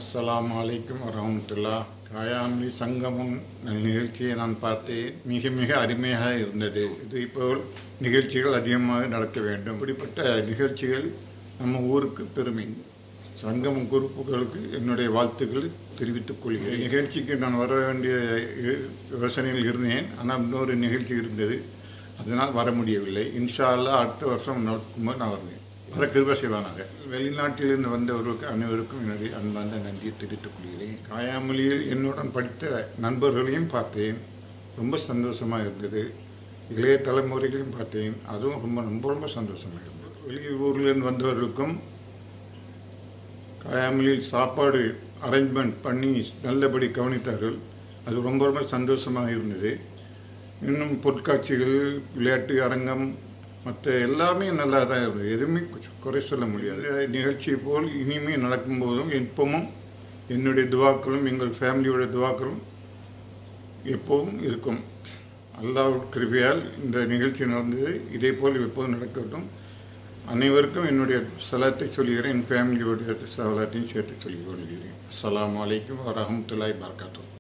அஸ்ஸலாமு அலைக்கும் வரஹமத்துல்லா காயாமலி சங்கமம் நிகழ்ச்சியை நான் பார்த்தேன் மிக மிக அருமையாக இருந்தது இது இப்போ நிகழ்ச்சிகள் அதிகமாக நடக்க வேண்டும் இப்படிப்பட்ட நிகழ்ச்சிகள் நம்ம ஊருக்கு பெருமை சங்கமம் குரூப்புகளுக்கு என்னுடைய வாழ்த்துக்களை தெரிவித்துக் கொள்கிறேன் நிகழ்ச்சிக்கு நான் வர வேண்டிய யோ- யோசனையில் இருந்தேன் ஆனால் இன்னொரு நிகழ்ச்சி இருந்தது அதனால் வர முடியவில்லை இன்ஷா அல்லாஹ் அடுத்த வருஷம் நடக்கும்போது நான் வருவேன் வர கிருப செய்வானாக வெளிநாட்டிலிருந்து வந்தவர்களுக்கு அனைவருக்கும் என்னுடைய அன்பார்ந்த நன்றியை தெரிவித்துக் கொள்கிறேன் காயாமொழியில் என்னுடன் படித்த நண்பர்களையும் பார்த்தேன் ரொம்ப சந்தோஷமாக இருந்தது இளைய தலைமுறைகளையும் பார்த்தேன் அதுவும் ரொம்ப ரொம்ப ரொம்ப சந்தோஷமாக இருந்தது வெளியூர்லேருந்து வந்தவர்களுக்கும் காயாமலில் சாப்பாடு அரேஞ்ச்மெண்ட் பண்ணி நல்லபடி கவனித்தார்கள் அது ரொம்ப ரொம்ப சந்தோஷமாக இருந்தது இன்னும் பொருட்காட்சிகள் விளையாட்டு அரங்கம் மற்ற எல்லாமே நல்லா தான் இருந்தது எதுவுமே கு- குறை சொல்ல முடியாது இந்த நிகழ்ச்சி போல் இனிமே நடக்கும்போதும் எப்பவும் என்னுடைய துவாக்களும் எங்கள் ஃபேமிலியோட துவாக்களும் எப்பவும் இருக்கும் அல்லாஹ் கிருபையால் இந்த நிகழ்ச்சி நடந்தது இதே போல் எப்போதும் நடக்கட்டும் அனைவருக்கும் என்னுடைய சலாத்தை சொல்கிறேன் என் ஃபேமிலியோடைய சலாத்தையும் சேர்த்து சொல்லிக் கொள்கிறேன் அஸ்ஸலாமு அலைக்கும் வரஹமத்துல்லாஹி வபரகாத்துஹு